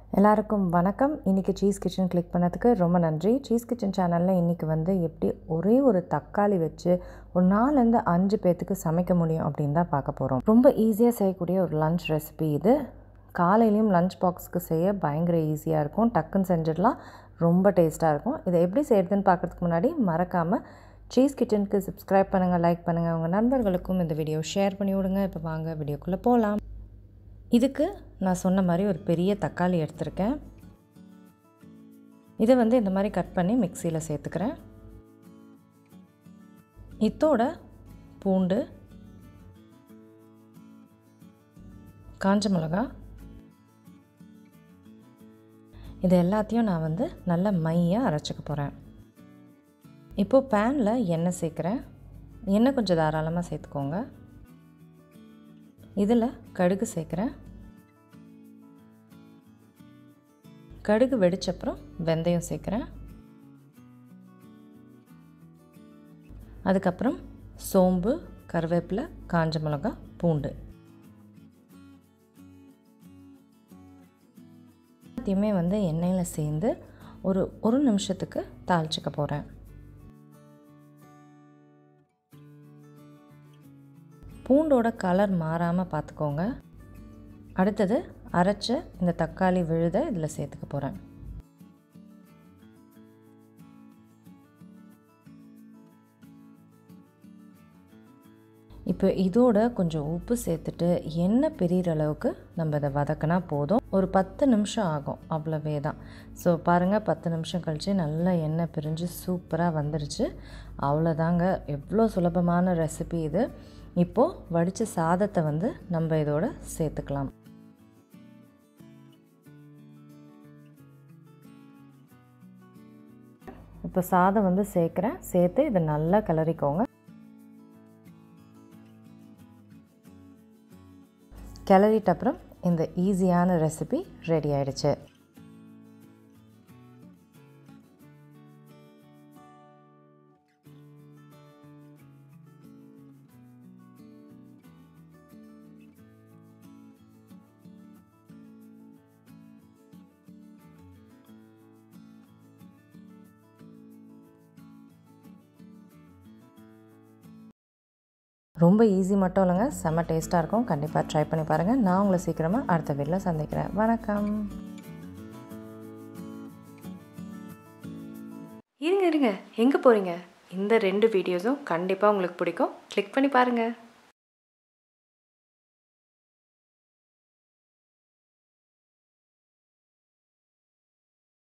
எல்லாருக்கும் வணக்கம் இன்றைக்கி சீஸ் கிச்சன் கிளிக் பண்ணதுக்கு ரொம்ப நன்றி சீஸ் கிச்சன் சேனலில் இன்றைக்கி வந்து எப்படி ஒரே ஒரு தக்காளி வச்சு ஒரு நாலுலேருந்து அஞ்சு பேர்த்துக்கு சமைக்க முடியும் அப்படின்னு தான் பார்க்க போகிறோம் ரொம்ப ஈஸியாக செய்யக்கூடிய ஒரு லன்ச் ரெசிபி இது காலையிலையும் லஞ்ச் பாக்ஸ்க்கு செய்ய பயங்கர ஈஸியாக இருக்கும் டக்குன்னு செஞ்சிடலாம் ரொம்ப டேஸ்ட்டாக இருக்கும் இதை எப்படி செய்கிறதுன்னு பார்க்குறதுக்கு முன்னாடி மறக்காமல் சீஸ் கிச்சனுக்கு சப்ஸ்கிரைப் பண்ணுங்கள் லைக் பண்ணுங்கள் உங்கள் நண்பர்களுக்கும் இந்த வீடியோ ஷேர் பண்ணி விடுங்க இப்போ வாங்க வீடியோக்குள்ளே போகலாம் இதுக்கு நான் சொன்ன மாதிரி ஒரு பெரிய தக்காளி எடுத்திருக்கேன் இதை வந்து இந்த மாதிரி கட் பண்ணி மிக்சியில் சேர்த்துக்கிறேன் இத்தோட பூண்டு காஞ்ச மிளகா இது எல்லாத்தையும் நான் வந்து நல்ல மையாக அரைச்சிக்க போகிறேன் இப்போது பேனில் எண்ணெய் சேர்க்குறேன் எண்ணெய் கொஞ்சம் தாராளமாக சேர்த்துக்கோங்க இதில் கடுகு சேர்க்குறேன் கடுகு வெடிச்சப்புறம் வெந்தயம் சேர்க்குறேன் அதுக்கப்புறம் சோம்பு கருவேப்பிலை காஞ்ச மிளகா பூண்டு எல்லாத்தையுமே வந்து எண்ணெயில் சேர்ந்து ஒரு ஒரு நிமிஷத்துக்கு தாளிச்சிக்க போகிறேன் பூண்டோட கலர் மாறாமல் பார்த்துக்கோங்க அடுத்தது அரைச்ச இந்த தக்காளி விழுத இதில் சேர்த்துக்க போகிறேன் இப்போ இதோட கொஞ்சம் உப்பு சேர்த்துட்டு எண்ணெய் பிரிகிற அளவுக்கு நம்ம இதை வதக்கினா போதும் ஒரு பத்து நிமிஷம் ஆகும் அவ்வளவே தான் ஸோ பாருங்கள் பத்து நிமிஷம் கழித்து நல்லா எண்ணெய் பிரிஞ்சு சூப்பராக வந்துருச்சு அவ்வளோதாங்க எவ்வளோ சுலபமான ரெசிபி இது இப்போது வடித்த சாதத்தை வந்து நம்ம இதோட சேர்த்துக்கலாம் இப்போ சாதம் வந்து சேர்க்குறேன் சேர்த்து இதை நல்லா கிளறிக்கோங்க கிளறிட்ட அப்புறம் இந்த ஈஸியான ரெசிபி ரெடி ஆயிடுச்சு ரொம்ப ஈஸி மட்டும் இல்லைங்க செம்ம டேஸ்ட்டாக இருக்கும் கண்டிப்பாக ட்ரை பண்ணி பாருங்கள் நான் உங்களை சீக்கிரமாக அடுத்த வீட்டில் சந்திக்கிறேன் வணக்கம் இருங்க இருங்க எங்கே போகிறீங்க இந்த ரெண்டு வீடியோஸும் கண்டிப்பாக உங்களுக்கு பிடிக்கும் கிளிக் பண்ணி பாருங்கள்